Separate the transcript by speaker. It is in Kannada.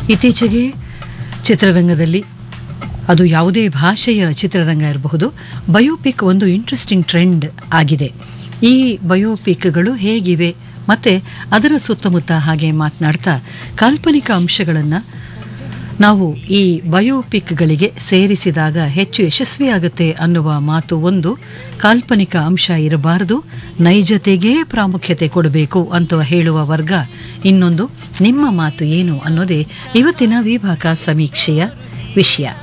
Speaker 1: ಇತ್ತೀಚೆಗೆ ಚಿತ್ರರಂಗದಲ್ಲಿ ಅದು ಯಾವುದೇ ಭಾಷೆಯ ಚಿತ್ರರಂಗ ಇರಬಹುದು ಬಯೋಪಿಕ್ ಒಂದು ಇಂಟ್ರೆಸ್ಟಿಂಗ್ ಟ್ರೆಂಡ್ ಆಗಿದೆ ಈ ಬಯೋಪಿಕ್ಗಳು ಹೇಗಿವೆ ಮತ್ತು ಅದರ ಸುತ್ತಮುತ್ತ ಹಾಗೆ ಮಾತನಾಡ್ತಾ ಕಾಲ್ಪನಿಕ ಅಂಶಗಳನ್ನು ನಾವು ಈ ಬಯೋಪಿಕ್ಗಳಿಗೆ ಸೇರಿಸಿದಾಗ ಹೆಚ್ಚು ಯಶಸ್ವಿಯಾಗುತ್ತೆ ಅನ್ನುವ ಮಾತು ಒಂದು ಕಾಲ್ಪನಿಕ ಅಂಶ ಇರಬಾರದು ನೈಜತೆಗೇ ಪ್ರಾಮುಖ್ಯತೆ ಕೊಡಬೇಕು ಅಂತ ಹೇಳುವ ವರ್ಗ ಇನ್ನೊಂದು ನಿಮ್ಮ ಮಾತು ಏನು ಅನ್ನೋದೇ ಇವತ್ತಿನ ವಿಭಾಗ ಸಮೀಕ್ಷೆಯ ವಿಷಯ